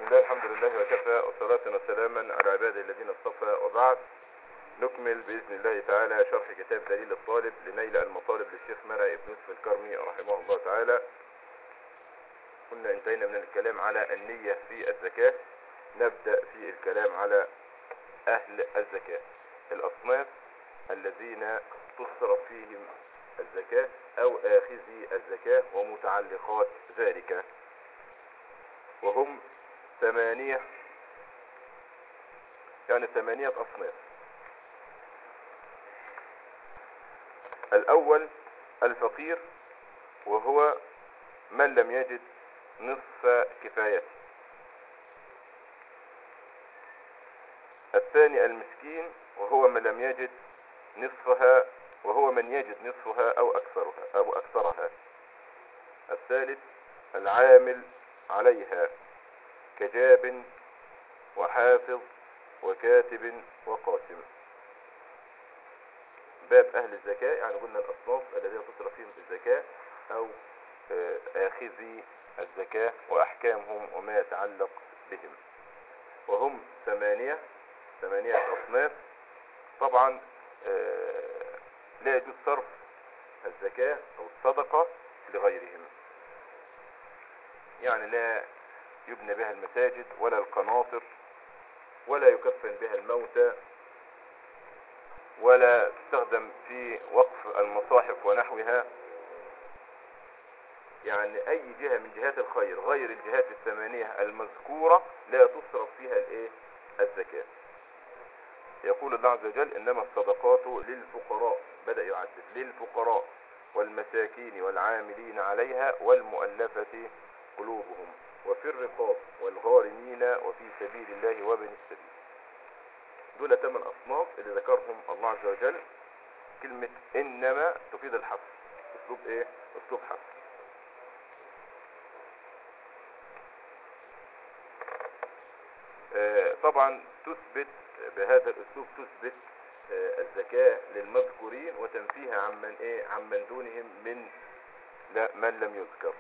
الله الحمد لله وكفى والصلاة وسلاما على عباده الذين اصطفى وبعد نكمل بإذن الله تعالى شرح كتاب دليل الطالب لنيل المطالب للشيخ مرعي بن يوسف الكرمي رحمه الله تعالى كنا انتهينا من الكلام على النية في الزكاة نبدأ في الكلام على أهل الزكاة الأصناف الذين تصرف فيهم الزكاة أو آخذي الزكاة ومتعلقات ذلك وهم ثمانية يعني ثمانية أصناف الأول الفقير وهو من لم يجد نصف كفايته الثاني المسكين وهو من لم يجد نصفها وهو من يجد نصفها أو أكثرها أو أكثرها الثالث العامل عليها كجاب وحافظ وكاتب وقاسم باب أهل الزكاة يعني قلنا الأصناف الذين تصرف فيهم الزكاة أو آه، آخذي الزكاة وأحكامهم وما يتعلق بهم وهم ثمانية ثمانية أصناف طبعا آه، لا يجوز صرف الزكاة أو الصدقة لغيرهم يعني لا يبنى بها المساجد ولا القناطر ولا يكفن بها الموتى ولا تستخدم في وقف المصاحف ونحوها يعني اي جهة من جهات الخير غير الجهات الثمانية المذكورة لا تصرف فيها الايه الزكاة يقول الله عز وجل انما الصدقات للفقراء بدأ يعدد للفقراء والمساكين والعاملين عليها والمؤلفة قلوبهم وفي الرقاب والغارمين وفي سبيل الله وابن السبيل دول ثمان أصناف اللي ذكرهم الله عز وجل كلمة إنما تفيد الحصر أسلوب إيه؟ أسلوب حصر آه، طبعا تثبت بهذا الأسلوب تثبت آه، الزكاة للمذكورين وتنفيها عمن إيه؟ عمن دونهم من لا من لم يذكر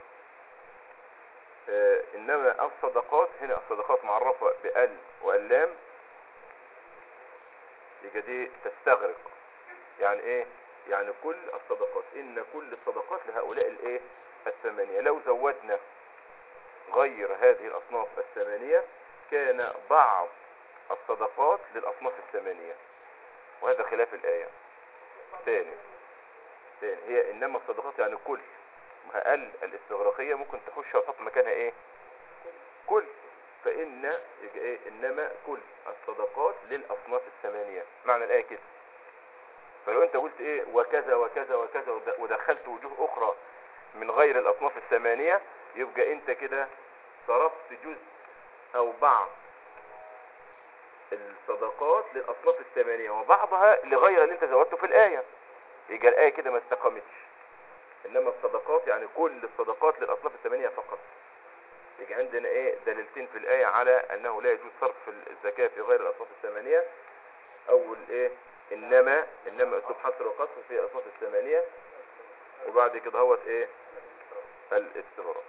آه، إنما الصدقات هنا الصدقات معرفة بأل واللام يبقى دي تستغرق يعني ايه يعني كل الصدقات ان كل الصدقات لهؤلاء الايه الثمانية لو زودنا غير هذه الاصناف الثمانية كان بعض الصدقات للاصناف الثمانية وهذا خلاف الايه ثاني ثاني هي انما الصدقات يعني كل ما ال الاستغراقية ممكن تخش وتحط مكانها ايه كل فإن يبقى إيه إنما كل الصدقات للأصناف الثمانية معنى الآية كده فلو أنت قلت إيه وكذا وكذا وكذا ود- ودخلت وجوه أخرى من غير الأصناف الثمانية يبقى أنت كده صرفت جزء أو بعض الصدقات للأصناف الثمانية وبعضها لغير اللي أنت زودته في الآية يبقى الآية كده ما استقامتش إنما الصدقات يعني كل الصدقات للأصناف الثمانية فقط يجي عندنا ايه دليلتين في الآية على أنه لا يجوز صرف الزكاة في غير الأصناف الثمانية أول ايه إنما إنما أسلوب حصر وقصر في الأصناف الثمانية وبعد كده هوت ايه الاستغراق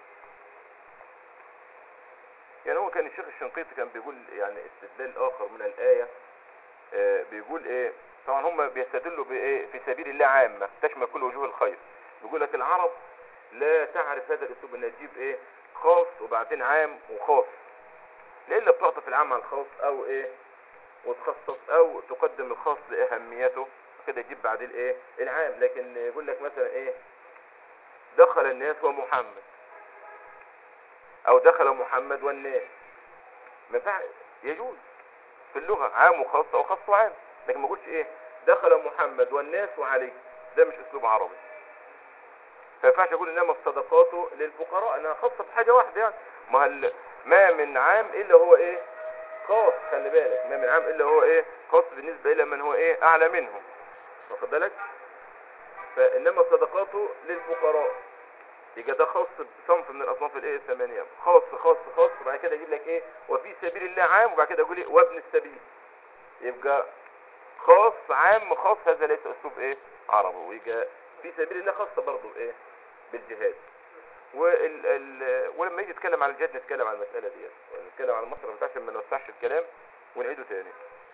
يعني هو كان الشيخ الشنقيطي كان بيقول يعني استدلال آخر من الآية آه بيقول ايه طبعا هم بيستدلوا بايه في سبيل الله عامة تشمل كل وجوه الخير بيقول لك العرب لا تعرف هذا الاسلوب انها تجيب ايه خاص وبعدين عام وخاص الا بتعطف العام على الخاص او ايه وتخصص او تقدم الخاص لاهميته كده تجيب بعدين ايه العام لكن يقول لك مثلا ايه دخل الناس ومحمد او دخل محمد والناس ما ينفع يجوز في اللغة عام وخاص او خاص وعام لكن ما يقولش ايه دخل محمد والناس وعلي ده مش اسلوب عربي ما ينفعش اقول انما الصدقات للفقراء انها خاصه بحاجه واحده يعني ما هل ما من عام الا هو ايه خاص خلي بالك ما من عام الا هو ايه خاص بالنسبه الى من هو ايه اعلى منه واخد بالك فانما الصدقات للفقراء يبقى ده خاص بصنف من الاصناف الايه الثمانيه خاص خاص خاص وبعد كده يجيب لك ايه وفي سبيل الله عام وبعد كده يقول ايه وابن السبيل يبقى خاص عام خاص هذا ليس اسلوب ايه عربي ويبقى في سبيل الله خاصه برضه ايه بالجهاد وال... ال... ولما يجي يتكلم عن الجهاد نتكلم عن المسألة دي نتكلم عن المصرف بتاع عشان ما نوسعش الكلام ونعيده تاني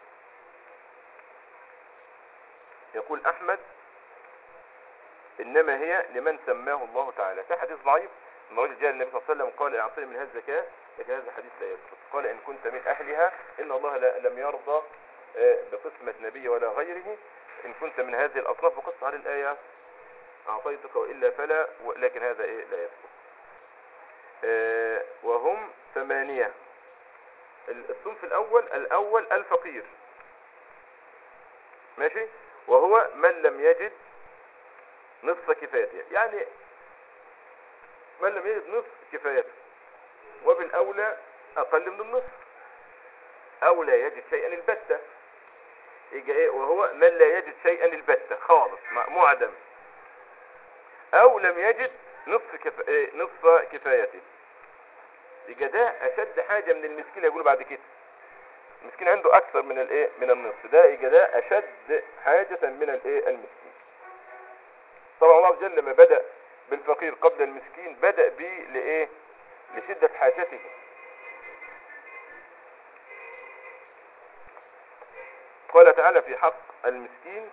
يقول أحمد إنما هي لمن سماه الله تعالى في حديث ضعيف ان رجل جاء النبي صلى الله عليه وسلم قال اعطني من هذه الزكاة لكن هذا الحديث لا يثبت قال إن كنت من أهلها إن الله لا لم يرضى آه، بقسمة نبي ولا غيره إن كنت من هذه الأصناف وقص على الآية أعطيتك وإلا فلا لكن هذا إيه لا يثبت آه، وهم ثمانية الصنف الأول الأول الفقير ماشي وهو من لم يجد نصف كفايته يعني من لم يجد نصف كفايته وبالأولى أقل من النصف أو لا يجد شيئا البتة يجي إيه وهو من لا يجد شيئا البتة خالص م- معدم أو لم يجد نصف كف... إيه نصف كفايته يبقى ده أشد حاجة من المسكين يقولوا بعد كده المسكين عنده أكثر من الإيه من النصف ده يبقى ده أشد حاجة من الإيه المسكين طبعا الله عز وجل لما بدأ بالفقير قبل المسكين بدأ به لإيه لشدة حاجته قال تعالى في حق المسكين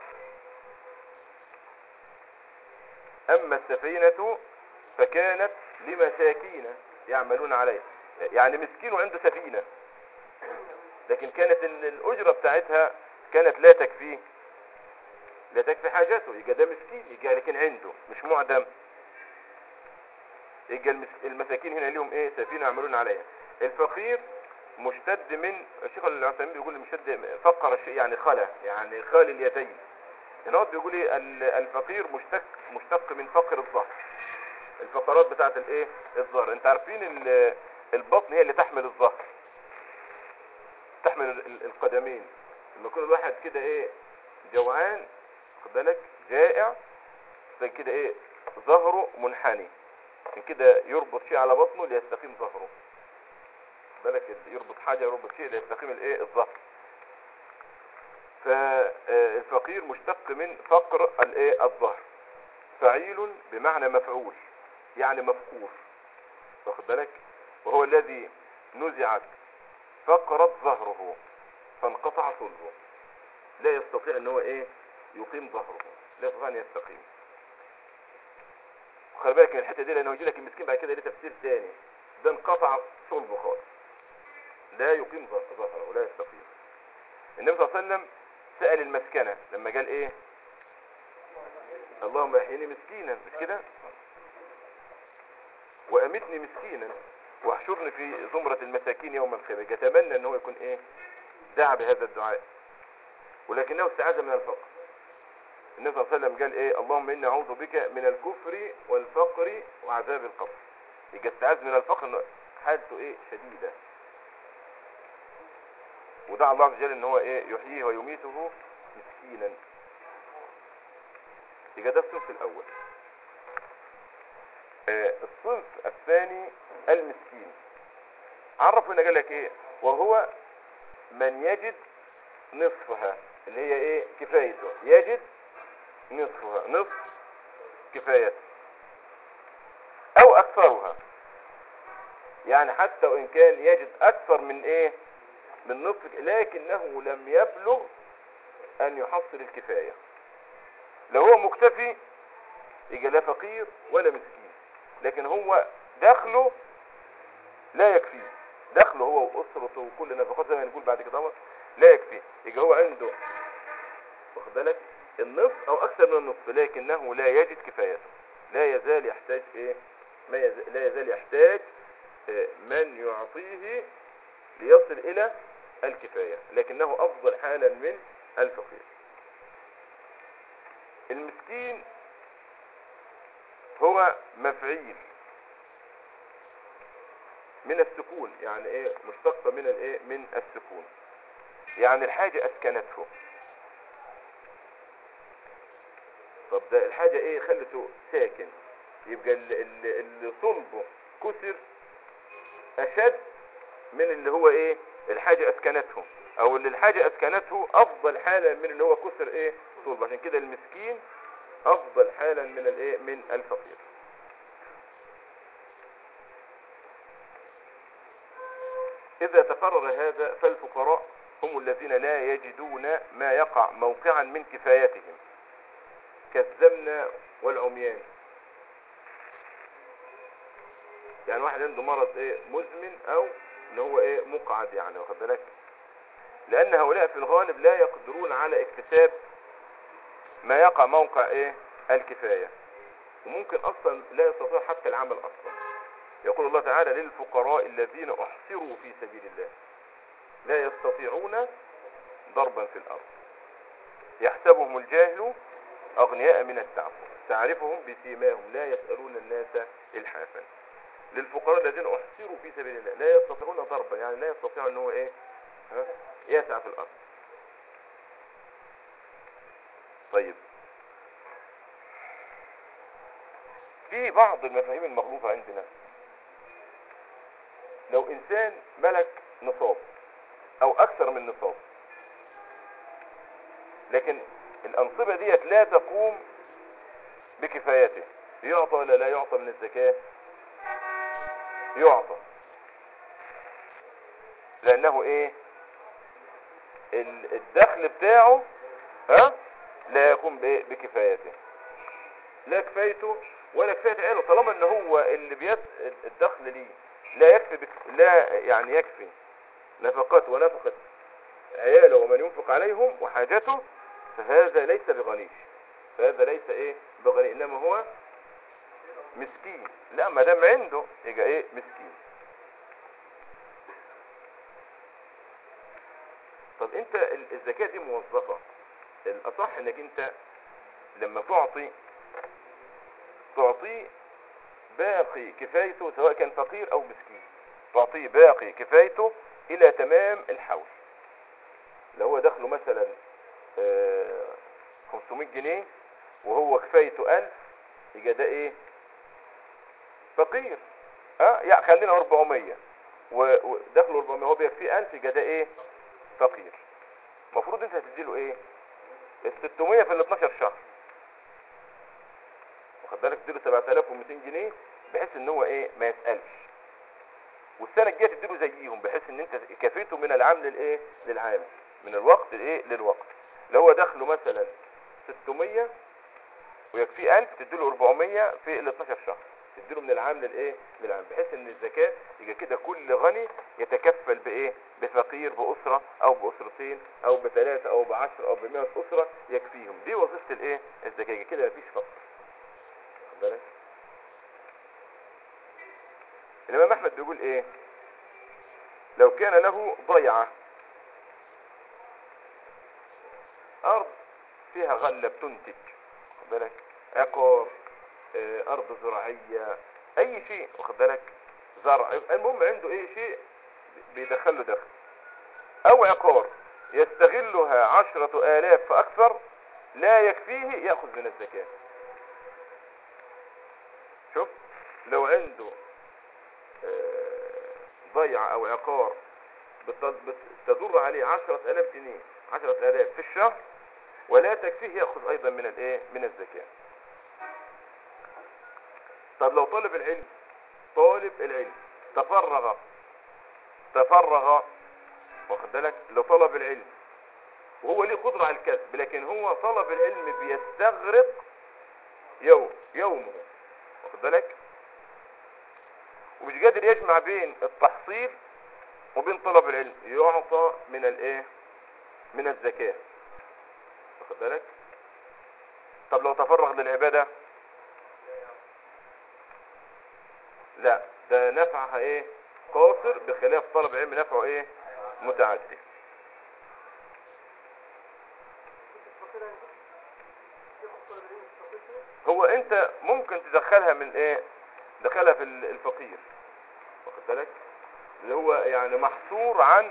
أما السفينة فكانت لمساكين يعملون عليها يعني مسكين وعنده سفينة لكن كانت ال- الأجرة بتاعتها كانت لا تكفيه لا تكفي حاجته يبقى ده مسكين يبقى لكن عنده مش معدم يبقى المس- المساكين هنا ليهم ايه سفينة يعملون عليها الفقير مشتد من الشيخ العثيمين بيقول مشتد فقر الشيء يعني خلا يعني خال اليدين هنا هو بيقول ايه ال- الفقير مشتق مشتق من فقر الظهر الفقرات بتاعت الايه الظهر انت عارفين ال- البطن هي اللي تحمل الظهر تحمل ال- ال- القدمين لما يكون الواحد كده ايه جوعان خد بالك جائع زي كده ايه ظهره منحني من كده يربط شيء على بطنه ليستقيم ظهره خد بالك يربط حاجة يربط شيء ليستقيم الايه الظهر فالفقير مشتق من فقر الايه الظهر فعيل بمعنى مفعول يعني مفقور واخد بالك وهو الذي نزعت فقرت ظهره فانقطع صلبه لا يستطيع ان هو ايه يقيم ظهره لا يستطيع ان يستقيم خلي بالك من الحته دي لانه يجي لك المسكين بعد كده ليه تفسير تاني ده انقطع صلبه خالص لا يقيم ظ- ظهره ولا يستقيم النبي صلى الله عليه وسلم سأل المسكنة لما قال ايه اللهم احيني مسكينا مش كده وامتني مسكينا واحشرني في زمرة المساكين يوم القيامة يتمنى ان هو يكون ايه دعا بهذا الدعاء ولكنه استعاذ من الفقر النبي صلى الله عليه وسلم قال ايه اللهم اني اعوذ بك من الكفر والفقر وعذاب القبر يبقى استعاذ من الفقر إنه حالته ايه شديدة ودعا الله عز وجل ان هو ايه يحييه ويميته مسكينا يبقى ده الصنف الاول آه، الصنف الثاني المسكين عرف هنا قال لك ايه وهو من يجد نصفها اللي هي ايه كفايته يجد نصفها نصف كفايته او اكثرها يعني حتى وان كان يجد اكثر من ايه من نصف لكنه لم يبلغ ان يحصل الكفاية لو هو مكتفي يبقى لا فقير ولا مسكين لكن هو دخله لا يكفيه دخله هو واسرته وكل نفقات زي ما نقول بعد كده لا يكفيه يبقى هو عنده واخد بالك النصف او اكثر من النصف لكنه لا يجد كفايته لا يزال يحتاج ايه ما يزال لا يزال يحتاج آه، من يعطيه ليصل الى الكفاية لكنه افضل حالا من الفقير المسكين هو مفعيل من السكون يعني ايه مشتقة من الايه من السكون يعني الحاجة اسكنته طب ده الحاجة ايه خلته ساكن يبقى ال- ال- اللي صلبه كسر اشد من اللي هو ايه الحاجة اسكنته او اللي الحاجة اسكنته افضل حالا من اللي هو كسر ايه صلب عشان كده المسكين افضل حالا من الايه من الفقير إذا تقرر هذا فالفقراء هم الذين لا يجدون ما يقع موقعا من كفايتهم كالزمن والعميان يعني واحد عنده مرض ايه مزمن او ان هو ايه مقعد يعني واخد بالك لان هؤلاء في الغالب لا يقدرون على اكتساب ما يقع موقع ايه الكفاية وممكن اصلا لا يستطيع حتى العمل اصلا يقول الله تعالى للفقراء الذين احصروا في سبيل الله لا يستطيعون ضربا في الارض يحسبهم الجاهل اغنياء من التعفف تعرفهم بسيماهم لا يسألون الناس الحافا للفقراء الذين احصروا في سبيل الله لا يستطيعون ضربا يعني لا يستطيع ان هو ايه ها؟ يسعى في الارض طيب في بعض المفاهيم المغلوطة عندنا لو انسان ملك نصاب او اكثر من نصاب لكن الانصبة ديت لا تقوم بكفايته يعطى ولا لا يعطى من الزكاة يعطى لانه ايه ال- الدخل بتاعه ها لا يقوم بإيه؟ بكفايته لا كفايته ولا كفاية عياله طالما ان هو اللي بيس الدخل ليه لا يكفي بك... لا يعني يكفي نفقات ونفقة عياله ومن ينفق عليهم وحاجته فهذا ليس بغنيش فهذا ليس ايه بغني انما هو مسكين لا ما دام عنده يبقى ايه مسكين طب انت ال- الزكاة دي موظفة الاصح انك انت لما تعطي تعطيه باقي كفايته سواء كان فقير او مسكين تعطيه باقي كفايته الى تمام الحول لو هو دخله مثلا آه، 500 جنيه وهو كفايته 1000 يبقى ده ايه فقير اه يعني خلينا 400 و- ودخله 400 هو بيكفيه 1000 يبقى ده ايه فقير المفروض انت هتديله ايه ال 600 في ال 12 شهر واخد بالك تديله 7200 جنيه بحيث ان هو ايه ما يسالش والسنه الجايه تديله زيهم بحيث ان انت كفيته من العام للايه للعام من الوقت لايه للوقت لو هو دخله مثلا 600 ويكفيه 1000 تديله 400 في ال 12 شهر تديله من العام للايه للعام بحيث ان الزكاه يبقى كده كل غني يتكفل بايه بفقير باسره او باسرتين او بثلاثه او بعشر او بمئة اسره يكفيهم دي وظيفه الايه الزكاه يبقى كده مفيش فقر واخد بالك الامام احمد بيقول ايه لو كان له ضيعه ارض فيها غله بتنتج واخد بالك عقار آه، ارض زراعيه اي شيء واخد بالك زرع المهم عنده اي شيء بيدخل له دخل او عقار يستغلها عشرة الاف فاكثر لا يكفيه يأخذ من الزكاة شوف لو عنده آه، ضيعة او عقار بت- بت- تدر عليه عشرة الاف جنيه عشرة الاف في الشهر ولا تكفيه يأخذ ايضا من الايه من الزكاة طب لو طالب العلم طالب العلم تفرغ تفرغ واخد بالك لطلب العلم وهو ليه قدرة على الكسب لكن هو طلب العلم بيستغرق يوم يومه واخد بالك ومش قادر يجمع بين التحصيل وبين طلب العلم يعطى من الايه من الزكاة واخد بالك طب لو تفرغ للعبادة لا ده نفعها ايه قاصر بخلاف طلب علم نفعه ايه متعدي هو انت ممكن تدخلها من ايه دخلها في ال- الفقير واخد بالك اللي هو يعني محصور عن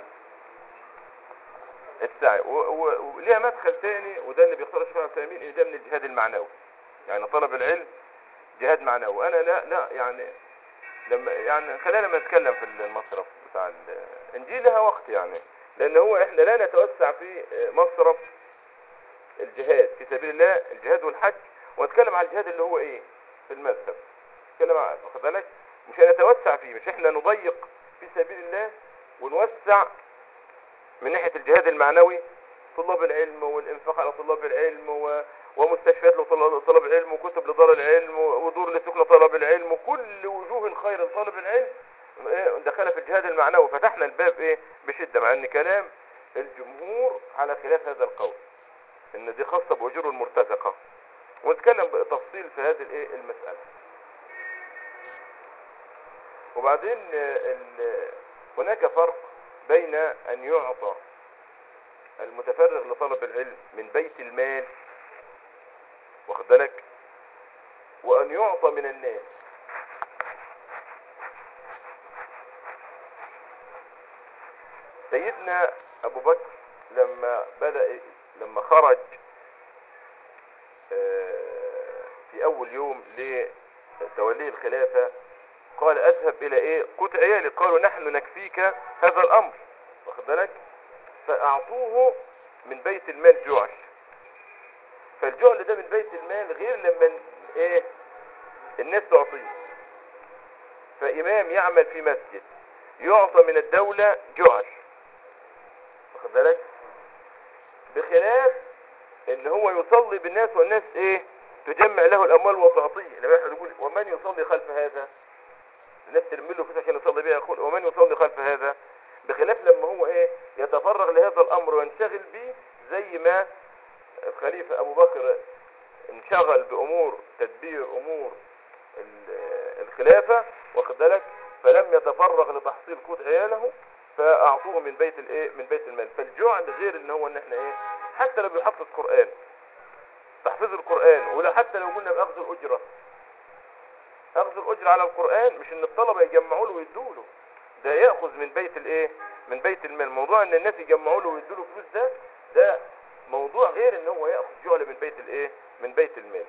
السعي و- و- وليها مدخل تاني وده اللي بيختار الشيخ العثيمين ان ده من الجهاد المعنوي يعني طلب العلم جهاد معنوي انا لا لا يعني لما يعني خلينا لما نتكلم في المصرف بتاع الانجيل لها وقت يعني لان هو احنا لا نتوسع في مصرف الجهاد في سبيل الله الجهاد والحج ونتكلم على الجهاد اللي هو ايه في المذهب نتكلم عن واخد بالك مش هنتوسع فيه مش احنا نضيق في سبيل الله ونوسع من ناحية الجهاد المعنوي طلاب العلم والإنفاق على طلاب العلم و... ومستشفيات لطلاب العلم وكتب لدار العلم ودور لسكن طلاب العلم وكل وجوه الخير لطالب العلم إيه، دخل في الجهاد المعنوي فتحنا الباب ايه بشدة مع ان كلام الجمهور على خلاف هذا القول ان دي خاصة باجور المرتزقة ونتكلم بتفصيل في هذه الايه المسألة وبعدين آه، ال- هناك فرق بين ان يعطى المتفرغ لطلب العلم من بيت المال واخد بالك وان يعطى من الناس سيدنا ابو بكر لما بدأ لما خرج آه، في اول يوم لتوليه الخلافة قال اذهب الى ايه قوت عيالي قالوا نحن نكفيك هذا الامر واخد بالك فاعطوه من بيت المال جعل فالجعل ده من بيت المال غير لما ن- ايه الناس تعطيه فامام يعمل في مسجد يعطى من الدولة جعل واخد بالك بخلاف ان هو يصلي بالناس والناس ايه تجمع له الاموال وتعطيه لما احنا نقول ومن يصلي خلف هذا الناس ترمي له فلوس عشان يصلي بيها يقول ومن يصلي خلف هذا بخلاف لما هو ايه يتفرغ لهذا الامر وينشغل به زي ما الخليفة ابو بكر انشغل بامور تدبير امور ال- الخلافة واخد بالك فلم يتفرغ لتحصيل قوت عياله فاعطوه من بيت الايه من بيت المال فالجعل غير ان هو ان احنا ايه حتى لو بيحفظ قرآن تحفيظ القرآن ولا حتى لو قلنا باخذ الاجرة اخذ الاجرة على القرآن مش ان الطلبة يجمعوا له ويدوا له ده ياخذ من بيت الايه من بيت المال موضوع ان الناس يجمعوا له ويدوا له فلوس ده ده موضوع غير ان هو ياخذ جعل من بيت الايه من بيت المال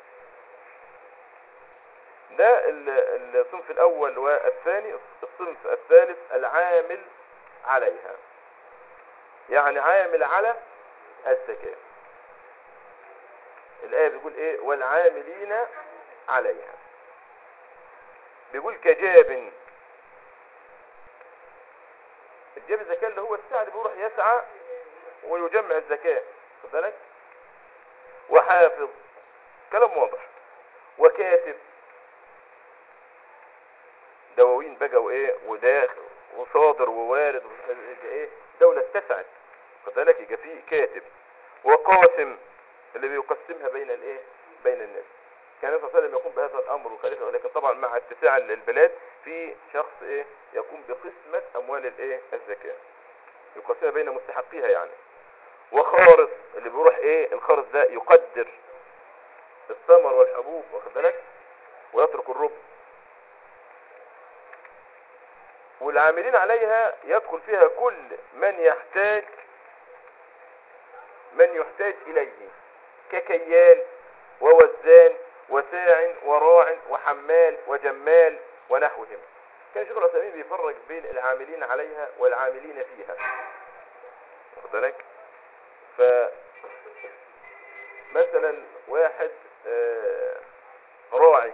ده ال- الصنف الاول والثاني الصنف الثالث العامل عليها يعني عامل على الزكاة الآية بيقول ايه والعاملين عليها بيقول كجاب الجاب الزكاة اللي هو السعي اللي بيروح يسعى ويجمع الزكاة خد بالك وحافظ كلام واضح وكاتب دواوين بقى وايه وداخل وصادر ووارد ويبقى ايه دولة اتسعت خد بالك يبقى فيه كاتب وقاسم اللي بيقسمها بين الايه بين الناس كان النبي صلى الله عليه وسلم يقوم بهذا الامر وخليفه ولكن طبعا مع اتساع البلاد في شخص ايه يقوم بقسمة اموال الايه الزكاة يقسمها بين مستحقيها يعني وخارص اللي بيروح ايه الخارص ده يقدر الثمر والحبوب واخد بالك ويترك الربع والعاملين عليها يدخل فيها كل من يحتاج من يحتاج إليه ككيال ووزان وساع وراع وحمال وجمال ونحوهم كان شيخ العثيمين بيفرق بين العاملين عليها والعاملين فيها واخد بالك ف مثلا واحد آه، راعي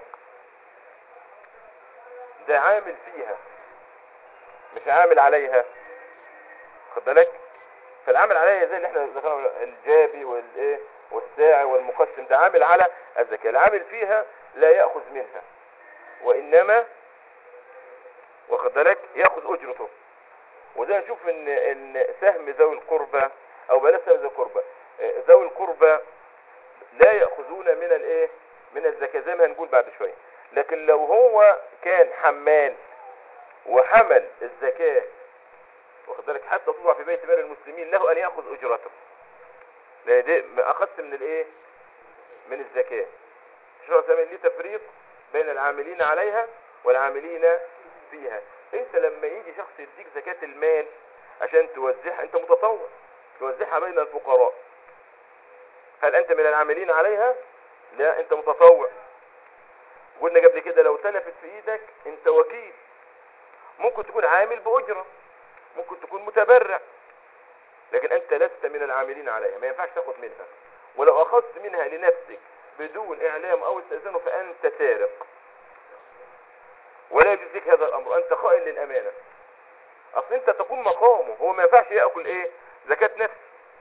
ده عامل فيها مش عامل عليها خد بالك فالعامل عليها زي اللي احنا ذكرنا الجابي والايه والساعي والمقسم ده عامل على الزكاة العامل فيها لا يأخذ منها وإنما واخد بالك يأخذ أجرته وده نشوف ان ان سهم ذوي القربى او بلاش سهم ذوي القربى آه، ذوي القربى لا يأخذون من الايه من الزكاة زي ما هنقول بعد شوية لكن لو هو كان حمال وحمل الزكاة واخد بالك حتى تضع في بيت مال المسلمين له ان ياخذ اجرته لان دي ما اخذت من الايه من الزكاة شو كمان ليه تفريق بين العاملين عليها والعاملين فيها انت لما يجي شخص يديك زكاة المال عشان توزعها انت متطوع توزعها بين الفقراء هل انت من العاملين عليها لا انت متطوع قلنا قبل كده لو تلفت في ايدك انت وكيل ممكن تكون عامل بأجرة ممكن تكون متبرع لكن انت لست من العاملين عليها ما ينفعش تاخد منها ولو اخذت منها لنفسك بدون اعلام او استئذانه فانت سارق ولا يجوز لك هذا الامر انت خائن للامانه اصل انت تقوم مقامه هو ما ينفعش ياكل ايه زكاه نفس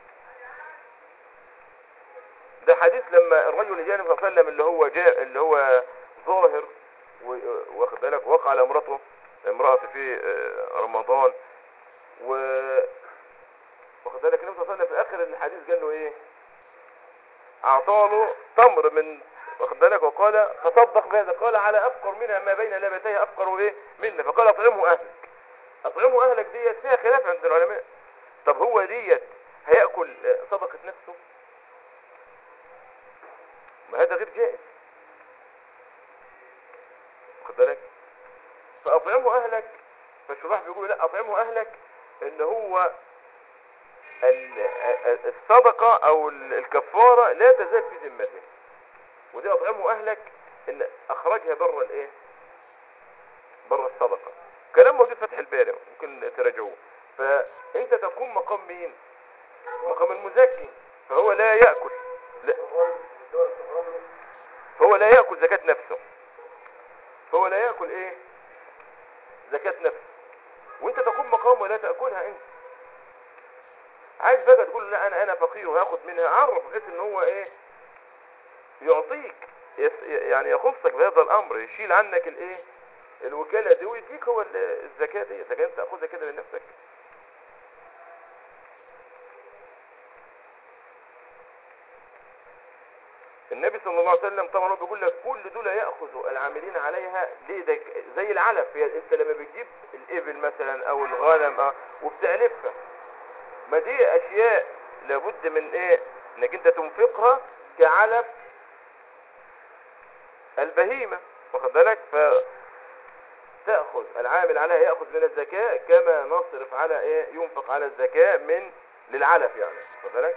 ده حديث لما الرجل جاء النبي صلى الله عليه وسلم اللي هو جاء اللي هو ظاهر و- واخد بالك وقع على امرته امرأة في آه، رمضان و واخد بالك النبي صلى الله عليه وسلم في اخر الحديث قال له ايه اعطاه تمر من واخد بالك وقال تصدق بهذا قال على افقر منها ما بين لابتيه افقر ايه منا فقال اطعمه اهلك اطعمه اهلك ديت فيها خلاف عند العلماء طب هو ديت هياكل آه، صدقه نفسه ما هذا غير جائز واخد بالك فاطعمه اهلك فالشراح بيقول لا اطعمه اهلك ان هو ال- ال- الصدقة او ال- الكفارة لا تزال في ذمته ودي اطعمه اهلك ان اخرجها بره الايه بره الصدقة كلام موجود في فتح الباري ممكن تراجعوه فانت تقوم مقام مين مقام المزكي فهو لا يأكل لا فهو لا يأكل زكاة نفسه فهو لا يأكل ايه زكاة نفسه وانت تقوم مقامه لا تأكلها انت عايز بقى تقول له لا انا انا فقير وهاخد منها عرف بحيث ان هو ايه يعطيك يس- يعني يخصك بهذا الامر يشيل عنك الايه الوكالة دي ويديك هو ال- الزكاة دي لكن انت تاخذها كده لنفسك النبي صلى الله عليه وسلم طبعا هو بيقول لك كل دول ياخذ العاملين عليها ليه ده ك- زي العلف هي انت لما بتجيب الابل مثلا او الغنم أو وبتعلفها ما دي اشياء لابد من ايه انك انت تنفقها كعلف البهيمة واخد بالك ف تأخذ العامل عليها يأخذ من الزكاة كما نصرف على ايه ينفق على الزكاة من للعلف يعني واخد بالك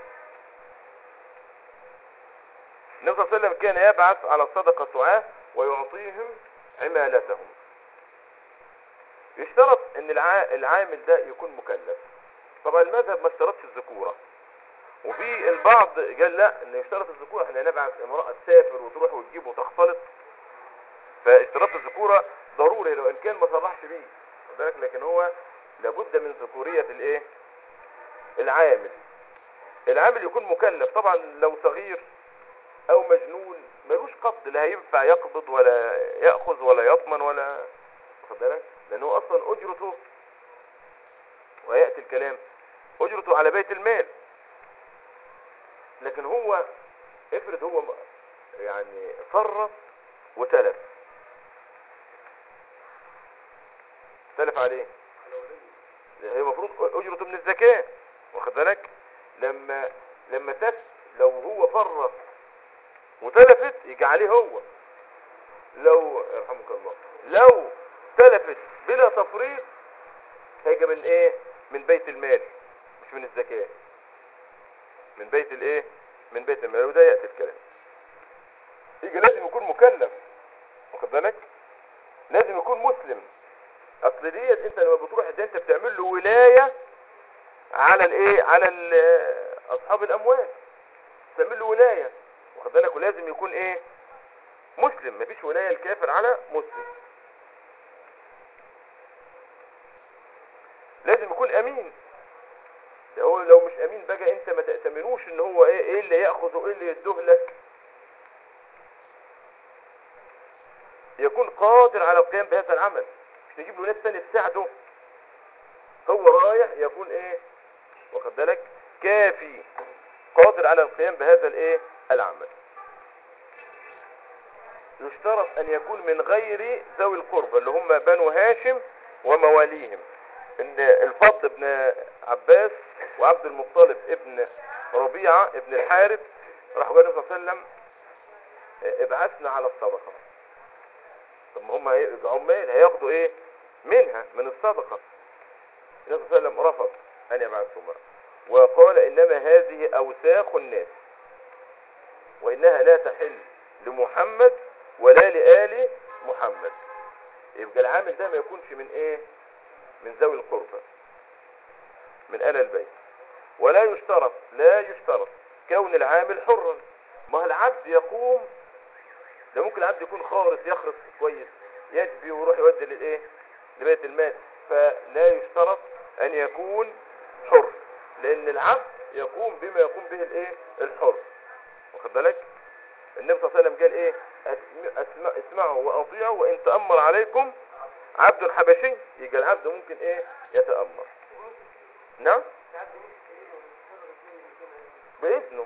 النبي صلى الله عليه وسلم كان يبعث على الصدقة سعاة ويعطيهم عمالتهم يشترط ان الع- العامل ده يكون مكلف طبعا المذهب ما اشترطش الذكورة وفي البعض قال لا ان يشترط الذكورة احنا نبعث امرأة تسافر وتروح وتجيب وتختلط فاشتراط الذكورة ضروري لو ان كان ما صرحش بيه خد بالك لكن هو لابد من ذكورية الايه العامل العامل يكون مكلف طبعا لو صغير او مجنون ملوش قبض لا هينفع يقبض ولا ياخذ ولا يضمن ولا واخد بالك لانه اصلا اجرته وياتي الكلام اجرته على بيت المال لكن هو افرض هو م- يعني فرط وتلف تلف عليه هي المفروض اجرته من الزكاه واخد بالك لما لما تف لو هو فرط وتلفت يجي عليه هو لو يرحمك الله لو تلفت بلا تفريط هيجي من ايه من بيت المال مش من الزكاة من بيت الايه من بيت المال وده يأتي الكلام يجي لازم يكون مكلف واخد بالك لازم يكون مسلم اصل ديت انت لما بتروح ده انت بتعمل له ولاية على الايه على ال- اصحاب الاموال تعمل له ولاية واخد بالك ولازم يكون ايه مسلم مفيش ولاية الكافر على مسلم لازم يكون امين ده هو لو مش امين بقى انت ما تأتمنوش ان هو ايه ايه اللي ياخذ وايه اللي يديه لك يكون قادر على القيام بهذا العمل مش نجيب له ناس تاني تساعده هو رايح يكون ايه واخد بالك كافي قادر على القيام بهذا الايه العمل يشترط ان يكون من غير ذوي القربى اللي هم بنو هاشم ومواليهم ان الفضل بن عباس وعبد المطلب ابن ربيعة ابن الحارث راحوا قالوا النبي صلى الله عليه وسلم اه، ابعثنا على الصدقة طب ما هم هي- عمال هياخدوا ايه منها من الصدقة النبي صلى الله عليه وسلم رفض ان يبعثهما وقال انما هذه اوساخ الناس وانها لا تحل لمحمد ولا لآل محمد يبقى العامل ده ما يكونش من ايه من ذوي القربى من آل البيت ولا يشترط لا يشترط كون العامل حرا ما هو العبد يقوم ده ممكن العبد يكون خارص يخرص كويس يجبي ويروح يودي للايه لبيت المال فلا يشترط ان يكون حر لان العبد يقوم بما يقوم به الايه الحر واخد بالك النبي صلى الله عليه وسلم قال ايه أسم- أسمع اسمعوا واطيعوا وان تامر عليكم عبد حبشي يبقى العبد ممكن ايه يتامر نعم باذنه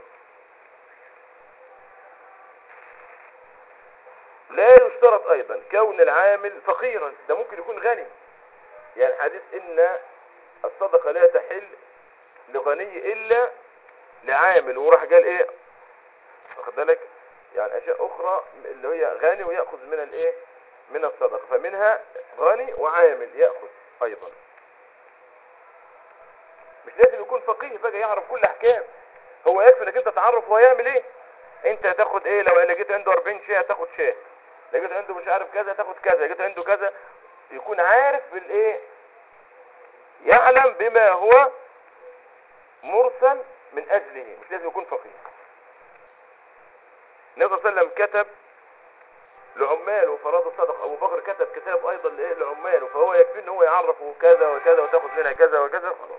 لا يشترط ايضا كون العامل فقيرا ده ممكن يكون غني يعني حديث ان الصدقه لا تحل لغني الا لعامل وراح قال ايه واخد بالك يعني اشياء اخرى اللي هي غني وياخذ من الايه من الصدقه فمنها غني وعامل ياخذ ايضا مش لازم يكون فقيه بقى يعرف كل احكام هو يكفي انك انت تعرف هو يعمل ايه انت هتاخد ايه لو لقيت عنده 40 شاه هتاخد شاه لقيت عنده مش عارف كذا تاخد كذا لقيت عنده كذا يكون عارف بالايه يعلم بما هو مرسل من اجله مش لازم يكون فقيه النبي صلى الله عليه وسلم كتب لعماله فراد الصدقه ابو بكر كتب كتاب ايضا لايه لعماله فهو يكفي ان هو يعرفه كذا وكذا وتاخد منها كذا وكذا خلاص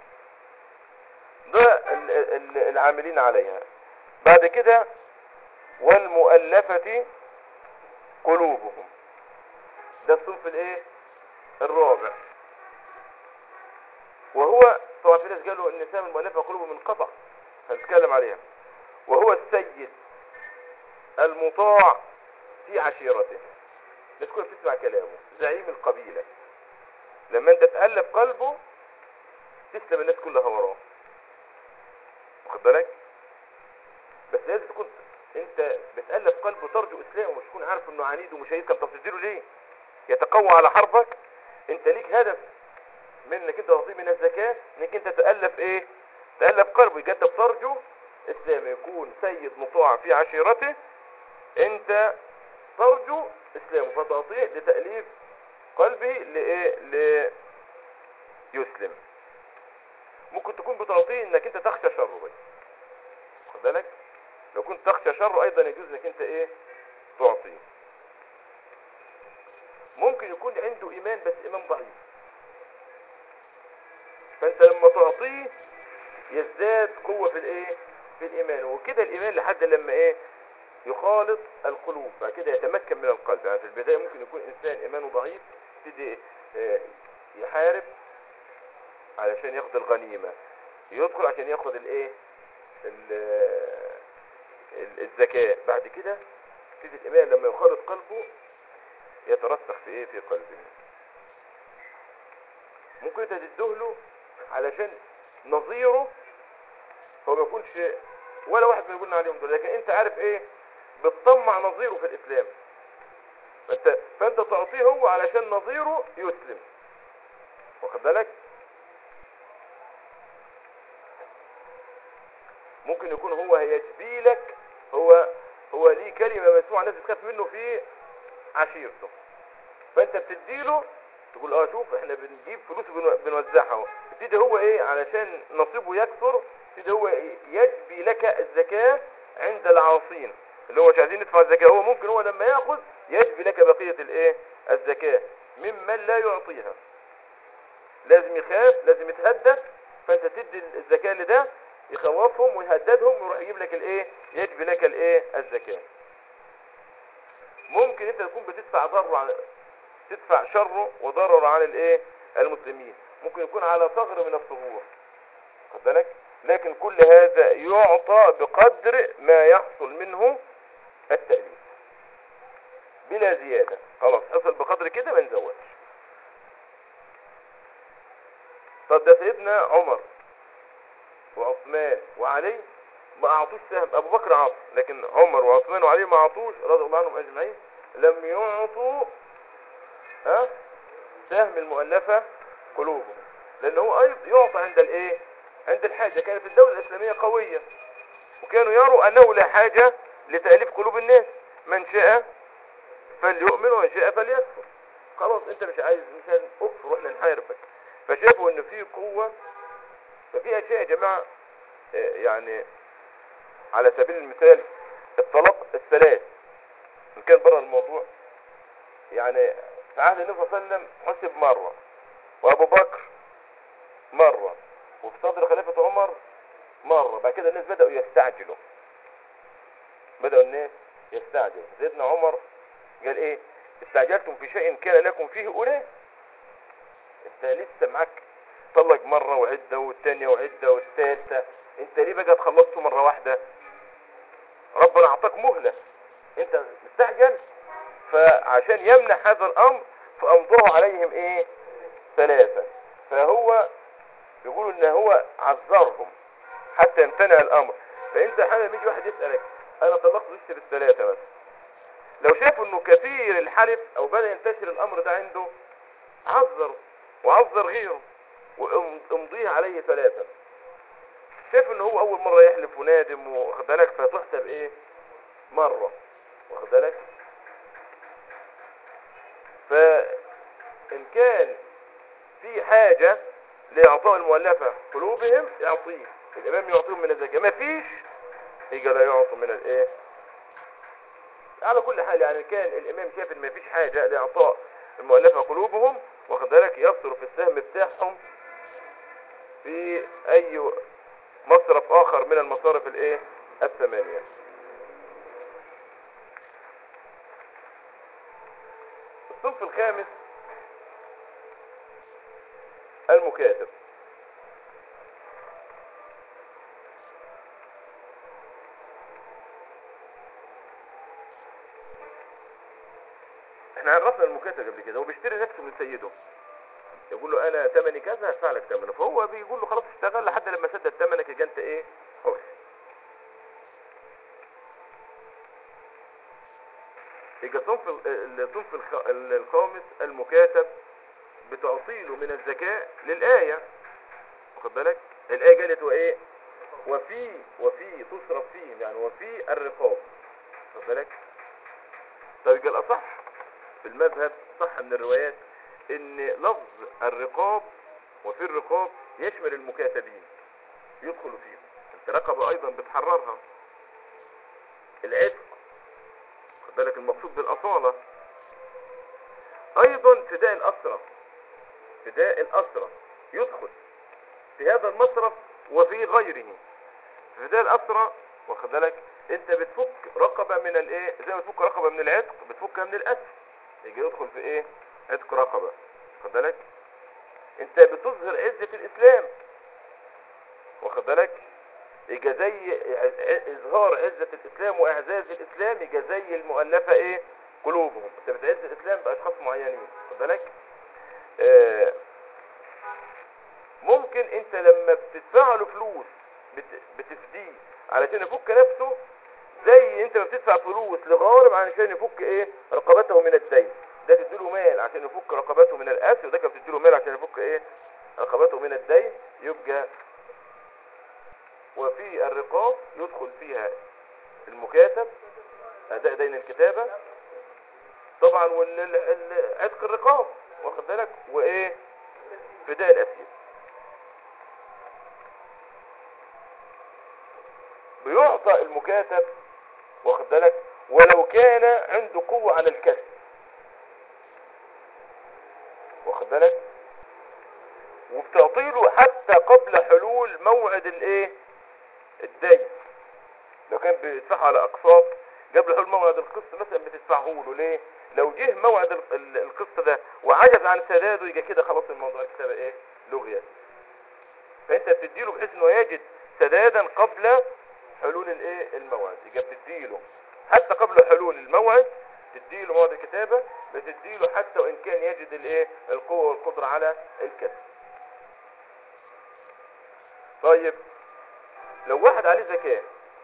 ده ال- ال- العاملين عليها بعد كده والمؤلفة قلوبهم ده الصنف الايه الرابع وهو طبعا في ناس قالوا النساء المؤلفة قلوبهم منقطع هنتكلم عليها وهو السيد المطاع في عشيرته الناس كلها بتسمع كلامه زعيم القبيلة لما انت تألف قلبه تسلم الناس كلها وراه واخد بالك بس لازم تكون انت بتألف قلبه ترجو اسلامه مش تكون عارف انه عنيد ومش هيسلم طب تديله ليه يتقوى على حربك انت ليك هدف من انك انت تعطيه من الزكاة انك انت تألف ايه تألف قلبه يبقى انت بترجو اسلامه يكون سيد مطاع في عشيرته انت ترجو اسلامه فتعطيه لتأليف قلبه لايه ليسلم ممكن تكون بتعطيه انك انت تخشى شره بس خد بالك لو كنت تخشى شره ايضا يجوز انك انت ايه تعطيه ممكن يكون عنده ايمان بس ايمان ضعيف فانت لما تعطيه يزداد قوة في الايه في الايمان وكده الايمان لحد لما ايه يخالط القلوب بعد كده يتمكن من القلب يعني في البداية ممكن يكون انسان ايمانه ضعيف يبتدي آه، يحارب علشان ياخد الغنيمة يدخل عشان ياخد الايه ال- ال- الزكاة بعد كده يبتدي الايمان لما يخالط قلبه يترسخ في ايه في قلبه ممكن انت تدهله علشان نظيره هو ما يكونش ولا واحد من اللي قلنا عليهم دول لكن انت عارف ايه بتطمع نظيره في الاسلام فانت فانت تعطيه هو علشان نظيره يسلم واخد بالك ممكن يكون هو هيجبي لك هو هو ليه كلمه مسموعه الناس بتخاف منه في عشيرته فانت بتديله تقول اه شوف احنا بنجيب فلوس وبنو- بنوزعها اهو يبتدي هو ايه علشان نصيبه يكثر يبتدي هو يجبي لك الزكاة عند العاصين اللي هو مش عايزين يدفع الزكاة هو ممكن هو لما ياخذ يجبي لك بقية الايه الزكاة ممن لا يعطيها لازم يخاف لازم يتهدد فانت تدي الزكاة لده يخوفهم ويهددهم ويروح يجيب لك الايه يجبي لك الايه الزكاة ممكن انت تكون بتدفع ضرر عن تدفع شره وضرر عن الايه المسلمين ممكن يكون على ثغر من الثغور خد بالك لكن كل هذا يعطى بقدر ما يحصل منه التأليف بلا زيادة خلاص اصل بقدر كده ما نزودش طب ده سيدنا عمر وعثمان وعلي ما اعطوش سهم ابو بكر عطى لكن عمر وعثمان وعلي ما اعطوش رضي الله عنهم اجمعين لم يعطوا ها سهم المؤلفة قلوبهم لان هو ايضا يعطى عند الايه عند الحاجة كانت الدولة الاسلامية قوية وكانوا يروا انه لا حاجة لتأليف قلوب الناس من شاء فليؤمن ومن شاء فليكفر خلاص انت مش عايز مش اكفر واحنا نحاربك فشافوا ان في قوة ففي اشياء يا جماعة آه، يعني على سبيل المثال الطلاق الثلاث ان كان بره الموضوع يعني في عهد النبي صلى الله عليه وسلم حسب مرة ابو بكر مرة وفي صدر خليفة عمر مرة بعد كده الناس بدأوا يستعجلوا بدأوا الناس يستعجلوا سيدنا عمر قال ايه استعجلتم في شيء كان لكم فيه أولاه انت لسه معاك طلق مرة وعدة والتانية وعدة والثالثة انت ليه بقى تخلصته مرة واحدة ربنا اعطاك مهلة انت مستعجل فعشان يمنع هذا الامر فامضاه عليهم ايه ثلاثة فهو يقولوا ان هو عذرهم حتى يمتنع الامر فانت حالا يجي واحد يسألك انا طلقت زوجتي بالثلاثة بس لو شاف انه كثير الحلف او بدأ ينتشر الامر ده عنده عذر وعذر غيره وامضيه عليه ثلاثا شايف ان هو اول مرة يحلف ونادم واخد بالك فتحسب ايه مرة واخد بالك فان كان في حاجة لإعطاء المؤلفة قلوبهم يعطيه الإمام يعطيهم من الزكاة ما فيش يجي لا يعطوا من الإيه على كل حال يعني كان الإمام شايف إن ما فيش حاجة لإعطاء المؤلفة قلوبهم واخد بالك يصرف السهم بتاعهم في أي مصرف آخر من المصارف الإيه الثمانية الصنف الخامس المكاتب احنا عرفنا المكاتب قبل كده هو بيشتري نفسه من سيده يقول له انا ثمني كذا هدفع لك ثمنه فهو بيقول له خلاص اشتغل لحد لما سدد ثمنك يبقى انت ايه حر يبقى صنف ال- الصنف الخ- ال- الخامس المكاتب بتعطيله من الزكاة للآية واخد بالك الآية قالت وإيه وفي وفي تصرف فيه يعني وفي الرقاب واخد بالك طيب يبقى الأصح في المذهب صح من الروايات ان لفظ الرقاب وفي الرقاب يشمل المكاتبين يدخل فيهم انت رقبة ايضا بتحررها العتق خد بالك المقصود بالاصالة ايضا فداء الاسرة فداء الاسرة يدخل في هذا المصرف وفي غيره فداء الاسرة واخد بالك انت بتفك رقبة من الايه زي ما تفك رقبة من العتق بتفكها من الاسر يجي يدخل في ايه عتق رقبة واخد بالك انت بتظهر عزة الاسلام واخد بالك يجي زي ع- اظهار عزة الاسلام واعزاز الاسلام يجي زي المؤلفة ايه قلوبهم انت بتعز الاسلام باشخاص معينين واخد بالك آه ممكن انت لما بتدفع له فلوس بت- بتفديه علشان يفك نفسه زي انت ما بتدفع فلوس لغارب علشان يفك ايه رقبته من الدين ده تديله مال عشان يفك رقبته من الاسر وده كان بتديله مال عشان يفك ايه رقبته من الدين يبقى وفي الرقاب يدخل فيها المكاتب اداء دين الكتابة طبعا وعتق الرقاب واخد بالك وايه فداء الاسير بيعطى المكاتب واخد بالك ولو كان عنده قوة على الكسب واخد بالك وبتعطيله حتى قبل حلول موعد الايه الدين لو كان بيدفعه على اقساط قبل حلول موعد القسط مثلا بتدفعه له ليه لو جه موعد ال- ال- القسط ده وعجز عن سداده يبقى كده خلاص الموضوع الكتابة ايه لغيت فانت بتديله بحيث انه يجد سدادا قبل حلول الايه الموعد يبقى بتديله حتى قبل حلول الموعد تديله موعد الكتابة بتديله حتى وان كان يجد الايه القوة والقدرة على الكسب طيب لو واحد عليه زكاة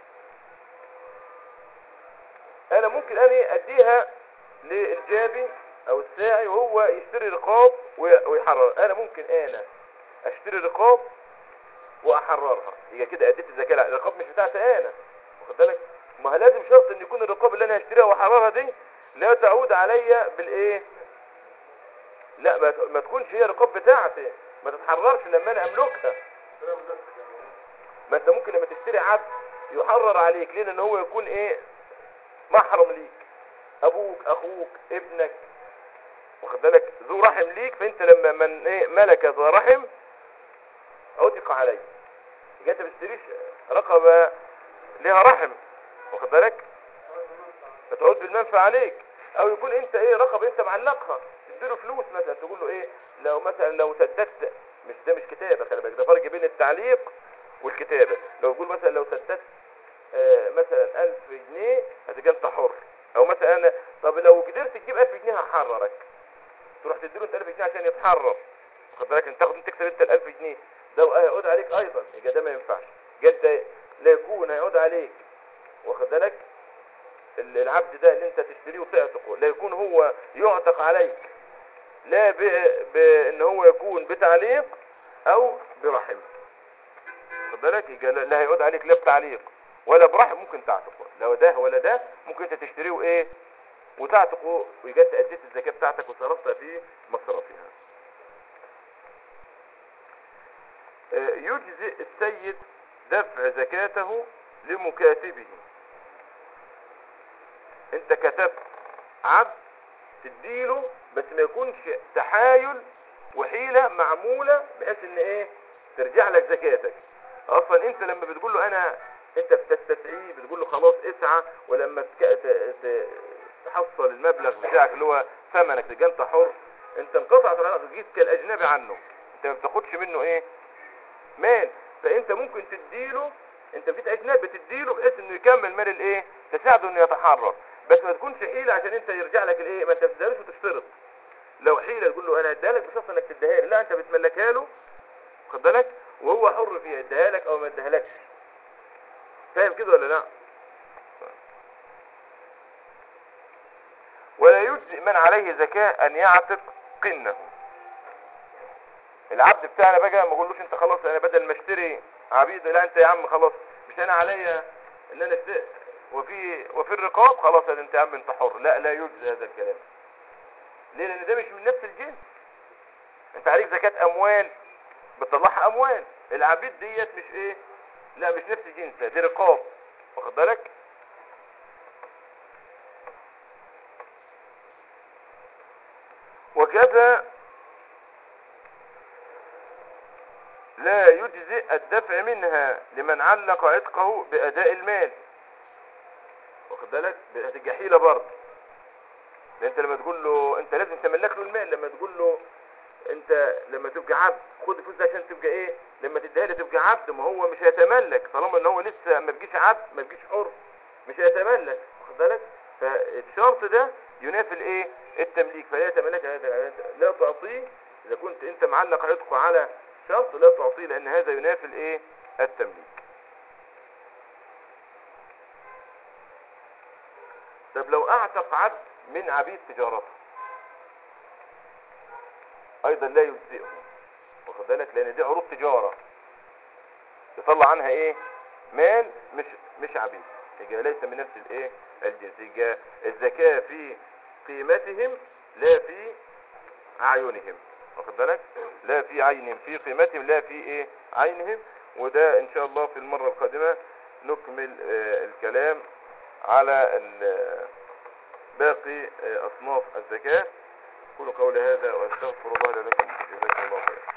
انا ممكن انا اديها للجابي او الساعي وهو يشتري رقاب وي- ويحرر انا ممكن انا اشتري رقاب واحررها يبقى كده اديت الزكاه لا الرقاب مش بتاعتي انا واخد بالك ما هي لازم شرط ان يكون الرقاب اللي انا هشتريها واحررها دي لا تعود عليا بالايه لا ما, ما تكونش هي الرقاب بتاعتي ما تتحررش لما انا املكها ما انت ممكن لما تشتري عبد يحرر عليك ليه لان هو يكون ايه محرم ليك ابوك اخوك ابنك واخد بالك ذو رحم ليك فانت لما من ايه ملك ذو رحم عتق عليه يبقى انت ما بتشتريش رقبه لها رحم واخد بالك فتعود بالمنفعه عليك او يكون انت ايه رقبه انت معلقها تديله فلوس مثلا تقول له ايه لو مثلا لو سددت مش ده مش كتابه خلي بالك ده فرق بين التعليق والكتابه لو يقول مثلا لو سددت آه مثلا 1000 جنيه هتبقى انت حر او مثلا انا طب لو قدرت تجيب 1000 جنيه هحررك تروح تديله انت 1000 جنيه عشان يتحرر واخد بالك انت تاخد انت تكسب انت ال 1000 جنيه ده هيعود عليك ايضا يبقى ده ما ينفعش يبقى انت لا يكون هيعود عليك واخد بالك ال- العبد ده اللي انت تشتريه وتعتقه لا يكون هو يعتق عليك لا ب- بان هو يكون بتعليق او برحم خد بالك يبقى لا لا هيعود عليك لا بتعليق ولا برحم ممكن تعتقه لو ده ولا ده ممكن انت تشتريه وايه وتعتقه ويبقى انت اديت الزكاه بتاعتك وصرفتها في مصرفها آه، يجزئ السيد دفع زكاته لمكاتبه انت كتبت عبد تديله بس ما يكونش تحايل وحيلة معمولة بحيث ان ايه ترجع لك زكاتك اصلا انت لما بتقول له انا انت بتستدعيه بتقول له خلاص اسعى ولما تك... ت... ت... تحصل المبلغ بتاعك اللي هو ثمنك تبقى انت حر انت انقطعت العلاقه جيت كالاجنبي عنه انت ما بتاخدش منه ايه مال فانت ممكن تديله انت بقيت اجنبي تديله بحيث انه يكمل مال الايه تساعده انه يتحرر بس ما تكونش حيله عشان انت يرجع لك الايه ما انت بتديهوش وتشترط لو حيله تقول له انا اديها لك بشرط انك تديها لي لا انت بتملكها له خد بالك وهو حر فيها اديها لك او ما اديهالكش فاهم كده ولا لا ولا يجزئ من عليه زكاة ان يعتق قنه العبد بتاعنا بقى ما اقولوش انت خلاص انا بدل ما اشتري عبيد لا انت يا عم خلاص مش انا عليا ان انا اشتري وفي وفي الرقاب خلاص هذا انت يا عم انت حر لا لا يجزي هذا الكلام ليه لان ده مش من نفس الجنس انت عليك زكاة اموال بتطلعها اموال العبيد ديت مش ايه لا مش نفس الجنس دي رقاب واخد بالك وكذا لا يجزئ الدفع منها لمن علق عتقه بأداء المال واخد بالك هتبقى حيلة برضه لأن انت لما تقول له انت لازم تملك له المال لما تقول له انت لما تبقى عبد خد الفلوس دي عشان تبقى ايه لما تديها لي تبقى عبد ما هو مش هيتملك طالما ان هو لسه ما بقيش عبد ما بقيش حر مش هيتملك واخد بالك فالشرط ده ينافي الايه التمليك فلا يتملك لا تعطيه اذا كنت انت معلق عتقه على شرط لا تعطيه لان هذا ينافي الايه التمليك طب لو اعتق عبد من عبيد تجارته ايضا لا يجزئه واخد بالك لان دي عروض تجارة يطلع عنها ايه مال مش مش عبيد يبقى ليس من نفس الايه الجنس يبقى الزكاة في قيمتهم لا في اعينهم واخد بالك لا في عينهم في قيمتهم لا في ايه عينهم وده ان شاء الله في المرة القادمة نكمل آه الكلام على ال- باقي آه اصناف الزكاة قولوا قولي هذا واستغفر الله لي ولكم جزاكم الله خيرا